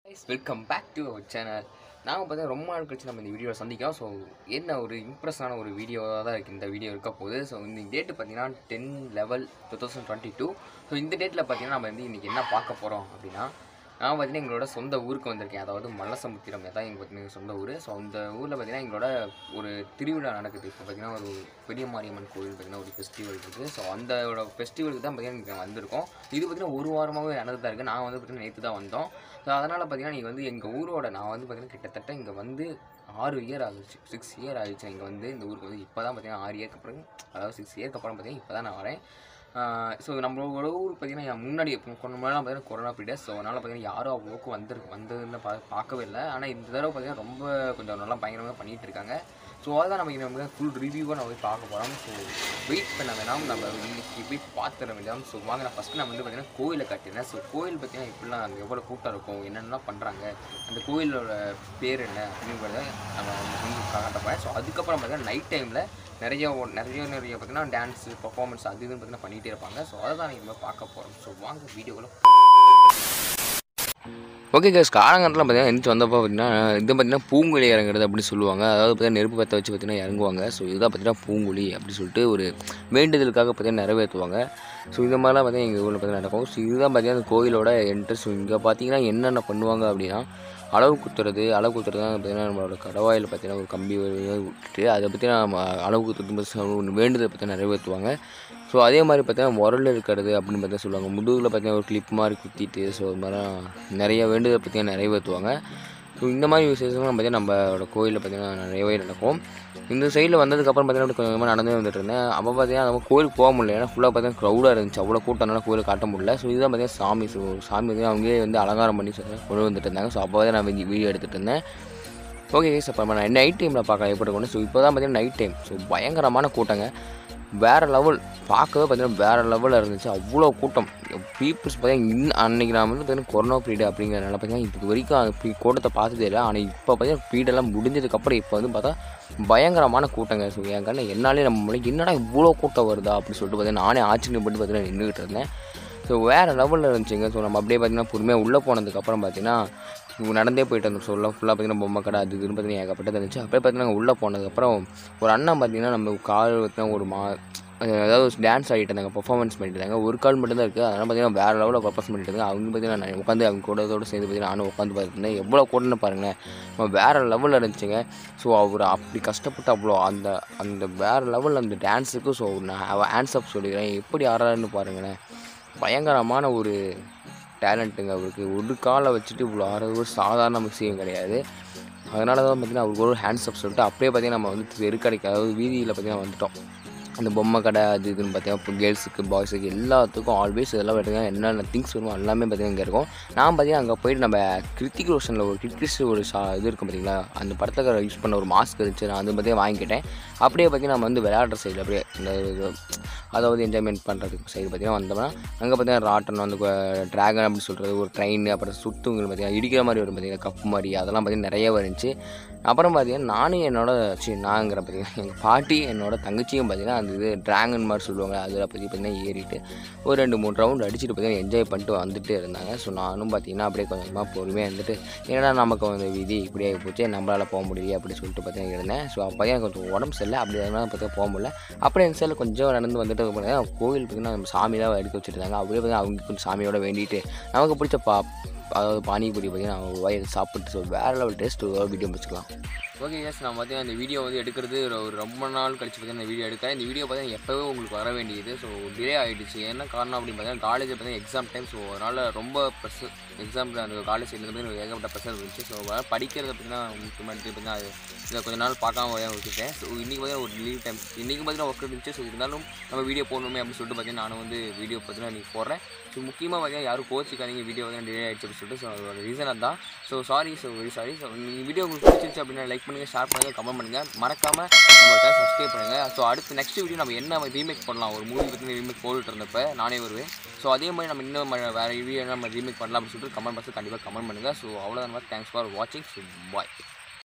welcome back to our channel நாங்கள் பார்த்தீங்கன்னா ரொம்ப நாள் கழிச்சு நம்ம இந்த வீடியோவை சந்திக்கிறோம் ஸோ என்ன ஒரு இம்ப்ரெஸ்ஸான ஒரு வீடியோவாக தான் இருக்குது இந்த வீடியோ இருக்க போகுது ஸோ இந்த டேட்டு பார்த்தீங்கன்னா ten level two thousand twenty two so இந்த டேட்டில் பார்த்தீங்கன்னா நம்ம வந்து இன்றைக்கி என்ன பார்க்க போகிறோம் அப்படின்னா நான் பார்த்தீங்கன்னா எங்களோட சொந்த ஊருக்கு வந்திருக்கேன் அதாவது மல்லசமுத்திரம் தான் எங்கள் பார்த்தீங்கன்னா சொந்த ஊர் ஸோ அந்த ஊரில் பார்த்தீங்கன்னா எங்களோட ஒரு திருவிழா நடக்குது இப்போ பார்த்தீங்கன்னா ஒரு பெரிய மாரியம்மன் கோவில் பார்த்தீங்கன்னா ஒரு ஃபெஸ்டிவல் இருக்குது ஸோ அந்த ஃபெஸ்டிவலுக்கு தான் பார்த்தீங்கன்னா இங்கே வந்திருக்கோம் இது பார்த்தீங்கன்னா ஒரு வாரமாகவே நடந்துதான் இருக்குது நான் வந்து பார்த்தீங்கன்னா நேற்று தான் வந்தோம் ஸோ அதனால் பார்த்தீங்கன்னா நீங்கள் வந்து எங்கள் ஊரோட நான் வந்து பார்த்தீங்கன்னா கிட்டத்தட்ட இங்கே வந்து ஆறு இயர் ஆகுச்சு சிக்ஸ் இயர் ஆகிடுச்சு இங்கே வந்து இந்த ஊருக்கு வந்து இப்போ தான் பார்த்தீங்கன்னா ஆறு இயர்க்கு அப்புறம் அதாவது சிக்ஸ் இயர்க்கு அப்புறம் பார்த்தீங்கன்னா இப்போ தான் நான் வரேன் ஸோ நம்மளோட ஊர் பார்த்தீங்கன்னா என் முன்னாடி கொஞ்ச முன்னாடி பார்த்தீங்கன்னா கொரோனா பீரியட் ஸோ அதனால் பார்த்தீங்கன்னா யாரும் அவ்வளோக்கு வந்திருக்கு வந்ததுன்னு பா பார்க்கவே இல்லை ஆனால் இந்த தடவை பார்த்தீங்கன்னா ரொம்ப கொஞ்சம் நல்லா பயங்கரமாக பண்ணிகிட்டு இருக்காங்க ஸோ அதுதான் நம்ம நம்ம ஃபுல் ரிவ்யூவாக நம்ம போய் பார்க்க போகிறோம் ஸோ வெயிட் பண்ண வேணாம் நம்ம இன்னைக்கு போய் பார்த்துட வேண்டாம் ஸோ வாங்க நான் ஃபஸ்ட்டு நான் வந்து பார்த்தீங்கன்னா கோயிலை கட்டினேன் ஸோ கோயில் பார்த்தீங்கன்னா இப்படிலாம் அங்கே எவ்வளோ கூட்டம் இருக்கும் என்னென்னலாம் பண்ணுறாங்க அந்த கோயிலோட பேர் என்ன அப்படிங்கிறத நம்ம வந்து காட்டப்போறேன் ஸோ அதுக்கப்புறம் பார்த்தீங்கன்னா நைட் டைமில் நிறைய ஒ- நிறைய நிறைய பார்த்தீங்கன்னா டான்ஸு பர்ஃபார்மன்ஸ் அது இதுன்னு பார்த்தீங்கன்னா பண்ணிகிட்டே இருப்பாங்க ஸோ அதை தான் நீங்கள் பார்க்க போகிறோம் ஸோ வாங்க வீடியோவில் ஓகே கேஸ் காலங்கரத்தில் பார்த்தீங்கன்னா எந்திரிச்சு வந்தப்போ பார்த்தீங்கன்னா இது பார்த்தீங்கன்னா பூங்குழி இறங்குறது அப்படின்னு சொல்லுவாங்க அதாவது பார்த்தீங்கன்னா நெருப்பு பற்ற வச்சு பார்த்தீங்கன்னா இறங்குவாங்க ஸோ இதுதான் பார்த்தீங்கன்னா பூங்குழி அப்படின்னு சொல்லிட்டு ஒரு வேண்டுதலுக்காக பார்த்தீங்கன்னா நிறைவேற்றுவாங்க ஸோ இந்த மாதிரிலாம் பார்த்தீங்கன்னா எங்கள் ஊரில் பார்த்தீங்கன்னா நடக்கும் ஸோ இதுதான் பார்த்தீங்கன்னா அந்த கோயிலோட என்ட்ரன்ஸ் இங்கே பார்த்தீங்கன்னா என்னென்ன பண்ணுவாங்க அப்படின்னா அளவு குத்துறது அளவு குத்துறது தான் பார்த்தீங்கன்னா நம்மளோட கடவாயில் பார்த்தீங்கன்னா ஒரு கம்பி வழியா விட்டுட்டு அதை பார்த்தீங்கன்னா நம்ம அளவு குத்துறது ஒன்று வேண்டுதல் பார்த்தீங்கன்னா நிறைவேற்றுவாங்க ஸோ அதே மாதிரி பார்த்தீங்கன்னா உரல் இருக்கிறது அப்படின்னு பார்த்தா சொல்லுவாங்க முதுகில் பார்த்தீங்கன்னா ஒரு கிளிப் மாதிரி குத்திட்டு ஸோ இது மாதிரிலாம் நிறைய வேண்டுதல் பார்த்தீங்கன்னா நிறைவேற்றுவாங்க ஸோ இந்த மாதிரி விசேஷங்கள்லாம் பார்த்தீங்கன்னா நம்மளோட கோயிலில் பார்த்தீங்கன்னா நிறையவே நடக்கும் இந்த சைடில் வந்ததுக்கப்புறம் பார்த்தீங்கன்னா அப்படி கொஞ்சம் கொஞ்சமாக நடந்தே வந்துட்டு இருந்தேன் அப்போ பார்த்தீங்கன்னா நம்ம கோயிலுக்கு போக முடியல ஏன்னா ஃபுல்லாக பார்த்தீங்கன்னா க்ரௌடாக இருந்துச்சு அவ்வளோ கூட்டம்னால கோயிலுக்கு காட்ட முடியல ஸோ இதுதான் பார்த்தீங்கன்னா சாமி ஸோ சாமி வந்து அவங்களே வந்து அலங்காரம் பண்ணி சொல்லி கொண்டு வந்துட்டு இருந்தாங்க ஸோ அப்போ தான் நான் வீடியோ எடுத்துகிட்டு இருந்தேன் ஓகே கேஸ் அப்போ நான் நைட் டைமில் பார்க்க எப்படி கொண்டு ஸோ இப்போ தான் பார்த்தீங்கன்னா நைட் டைம் ஸோ பயங்கரமான கூட்டங்க வேறு லெவல் பார்க்கவே பார்த்தீங்கன்னா வேறு லெவலில் இருந்துச்சு அவ்வளோ கூட்டம் பீப்புள்ஸ் பார்த்தீங்கன்னா இன்னும் அன்றைக்கி நான் வந்து பார்த்தீங்கன்னா கொரோனா பீரியட் அப்படிங்கிறனால பார்த்தீங்கன்னா இப்போ வரைக்கும் அந்த பீ- கூட்டத்தை பார்த்ததே இல்லை ஆனால் இப்போ பார்த்தீங்கன்னா பீரியடெல்லாம் முடிஞ்சதுக்கப்புறம் இப்போ வந்து பார்த்தா பயங்கரமான கூட்டங்க ஸோ என் கண்ணில் என்னாலே நம்ம முடியல, என்னடா இவ்வளோ கூட்டம் வருதா அப்படின்னு சொல்லிட்டு பார்த்தீங்கன்னா நானே ஆச்சரியப்பட்டு பார்த்தீங்கன்னா நின்றுக்கிட்டு இருந்தேன் ஸோ வேறு லெவலில் இருந்துச்சுங்க ஸோ நம்ம அப்படியே பார்த்தீங்கன்னா பொறுமையாக உள்ளே போனதுக்கப்புறம் பார்த்தீங்கன்னா இவங்க நடந்தே போயிட்டு இருந்தோம் சொல்ல ஃபுல்லாக பார்த்தீங்கன்னா பொம்மை கடை அது இதுன்னு பார்த்தீங்கன்னா ஏகப்பட்டது இருந்துச்சு அப்படியே பார்த்தீங்கன்னா உள்ளே போனதுக்கப்புறம் ஒரு அண்ணன் பார்த்தீங்கன்னா நம்ம கால் பார்த்தீங்கன்னா ஒரு மா அதாவது டான்ஸ் ஆகிட்டு இருந்தாங்க பர்ஃபார்மன்ஸ் பண்ணிட்டு இருந்தாங்க ஒரு கால் மட்டும் தான் இருக்குது அதனால் பார்த்தீங்கன்னா வேறு லெவலில் பர்ஃபார்மன்ஸ் பண்ணிட்டு இருந்தாங்க அவங்க பார்த்தீங்கன்னா நான் உட்காந்து அவங்க கூடத்தோடு சேர்ந்து பார்த்தீங்கன்னா நானும் உட்காந்து பார்த்துருந்தேன் எவ்வளோ கூட்டம்னு பாருங்களேன் நம்ம வேறு லெவலில் இருந்துச்சுங்க ஸோ அவர் அப்படி கஷ்டப்பட்டு அவ்வளோ அந்த அந்த வேறு லெவலில் அந்த டான்ஸுக்கு ஸோ நான் ஹேண்ட்ஸ் அப் சொல்லிக்கிறேன் எப்படி ஆடுறாருன்னு பாருங்களேன் பயங்கரமான ஒரு டேலண்ட்டுங்க அவருக்கு ஒரு காலை வச்சுட்டு இவ்வளோ ஆடுறது ஒரு சாதாரண விஷயம் கிடையாது அதனால தான் பார்த்தீங்கன்னா அவருக்கு ஒரு ஹேண்ட்ஸ் அப் சொல்லிட்டு அப்படியே பார்த்தீங்கன்னா நம்ம வந்து தெருக்கடைக்கு அதாவது வீதியில் பார்த்தீங்கன்னா வந்துட்டோம் அந்த பொம்மை கடை அது இதுன்னு பார்த்தீங்கன்னா இப்போ கேர்ள்ஸுக்கு பாய்ஸுக்கு எல்லாத்துக்கும் ஆல்வேஸ் இதெல்லாம் பார்த்தீங்கன்னா என்னென்ன திங்ஸ் வருமோ எல்லாமே பார்த்தீங்கன்னா இங்கே இருக்கும் நான் பார்த்தீங்கன்னா அங்கே போயிட்டு நம்ம கிருத்திக் ரோஷனில் ஒரு கிட்கிஸ் ஒரு சா இது இருக்கும் பார்த்தீங்களா அந்த படத்தில் யூஸ் பண்ண ஒரு மாஸ்க் இருந்துச்சு நான் அது பார்த்தீங்கன்னா வாங்கிக்கிட்டேன் அப்படியே பார்த்தீங்கன்னா நம்ம வந்து விளையாடுற சைடு அப்படியே இந்த இது அதாவது என்ஜாய்மெண்ட் பண்ணுறதுக்கு சைடு பார்த்தீங்கன்னா வந்தோம்னா அங்கே பார்த்தீங்கன்னா ராட்டன் வந்து ட்ராகன் அப்படி சொல்கிறது ஒரு ட்ரெயின் அப்புறம் சுத்துங்கள் பார்த்தீங்கன்னா இடிக்கிற மாதிரி வரும் பார்த்தீங்கன்னா கப்பு மாதிரி அதெல்லாம் பார்த்தீங்கன்னா நிறைய இருந்துச்சு அப்புறம் பார்த்தீங்கன்னா நானும் என்னோட சி நாங்கிற பார்த்தீங்கன்னா எங்கள் பாட்டி என்னோட தங்கச்சியும் பார்த்தீங்கன்னா அந்த இது ட்ராகன் மாதிரி சொல்லுவாங்க அதில் பற்றி பார்த்தீங்கன்னா ஏறிட்டு ஒரு ரெண்டு மூணு ரவுண்ட் அடிச்சுட்டு பார்த்தீங்கன்னா என்ஜாய் பண்ணிட்டு வந்துட்டே இருந்தாங்க ஸோ நானும் பார்த்தீங்கன்னா அப்படியே கொஞ்சம் கொஞ்சமாக பொறுமையாக இருந்துட்டு என்னடா நமக்கு வந்து விதி இப்படியே போச்சு நம்மளால் போக முடியல அப்படி சொல்லிட்டு பார்த்தீங்கன்னா இருந்தேன் ஸோ அப்போ எனக்கு கொஞ்சம் உடம்பு சரியில்லை அப்படி அதனால பார்த்தீங்கன்னா போக முடியல அப்படியே அந்த சைடில் கொஞ்சம் நடந்து வந்துட்டு பார்த்தீங்கன்னா கோவில் பார்த்தீங்கன்னா நம்ம சாமி தான் எடுக்க வச்சுருந்தாங்க அப்படியே பார்த்தீங்கன்னா அவங்க கொஞ்சம் சாமியோட வேண்டிட்டு நமக்கு பிடிச்ச பா அதாவது பானிபூரி பார்த்தீங்கன்னா அவங்க வயிறு சாப்பிட்டு ஸோ வேறு லெவல் டேஸ்ட் ஒரு வீடியோ வச்சுக்கலாம் ஓகே எஸ் நான் பார்த்தீங்கன்னா இந்த வீடியோ வந்து எடுக்கிறது ஒரு ஒரு ரொம்ப நாள் கழிச்சு பார்த்தீங்கன்னா இந்த வீடியோ எடுக்கிறேன் இந்த வீடியோ பார்த்தீங்கன்னா எப்போவே உங்களுக்கு வர வேண்டியது ஸோ டிலே ஆகிடுச்சு என்ன காரணம் அப்படின்னு பார்த்தீங்கன்னா காலேஜ் பார்த்தீங்கன்னா எக்ஸாம் டைம் ஸோ அதனால் ரொம்ப ப்ரெஷர் எக்ஸாம் அந்த காலேஜ் இருந்து ஏகப்பட்ட ப்ரெஷர் இருந்துச்சு ஸோ அதனால் படிக்கிறது பார்த்தீங்கன்னா முக்கியமாக எடுத்து பார்த்தீங்கன்னா அது இதை கொஞ்ச நாள் பார்க்காம வரையா விட்டுட்டேன் ஸோ இன்றைக்கி பார்த்தீங்கன்னா ஒரு லீவ் டைம் இன்றைக்கி பார்த்தீங்கன்னா ஒர்க் இருந்துச்சு ஸோ இருந்தாலும் நம்ம வீடியோ போடணுமே அப்படின்னு சொல்லிட்டு பார்த்தீங்கன்னா நானும் வந்து வீடியோ பார்த்தீங்கன்னா இன்றைக்கி போடுறேன் ஸோ முக்கியமாக பார்த்தீங்கன்னா யாரும் கோச்சிக்காதீங்க வீடியோ வந்து டிலே ஆகிடுச்சு அப்படின்னு சொல்லிட்டு ஸோ அதோட ரீசன் அதான் so sorry so very sorry so நீங்கள் வீடியோ உங்களுக்கு பிடிச்சிருச்சு அப்படின்னா லைக் பண்ணுங்கள் ஷேர் பண்ணுங்கள் கமெண்ட் பண்ணுங்கள் மறக்காமல் நம்ம சேனல் சப்ஸ்கிரைப் பண்ணுங்கள் ஸோ அடுத்து நெக்ஸ்ட் வீடியோ நம்ம என்ன ரீமேக் பண்ணலாம் ஒரு மூவி பற்றி ரீமேக் போட்டுட்டு இருந்தப்ப நானே வருவேன் ஸோ அதே மாதிரி நம்ம இன்னும் ம- வேறு வீடியோ நம்ம ரீமேக் பண்ணலாம் அப்படின்னு சொல்லிட்டு கமெண்ட் பாக்ஸில் கண்டிப்பாக கமெண்ட் பண்ணுங்கள் ஸோ அவ்வளோதான் தேங்க்ஸ் ஃபார் வாட்சிங் ஸோ பாய்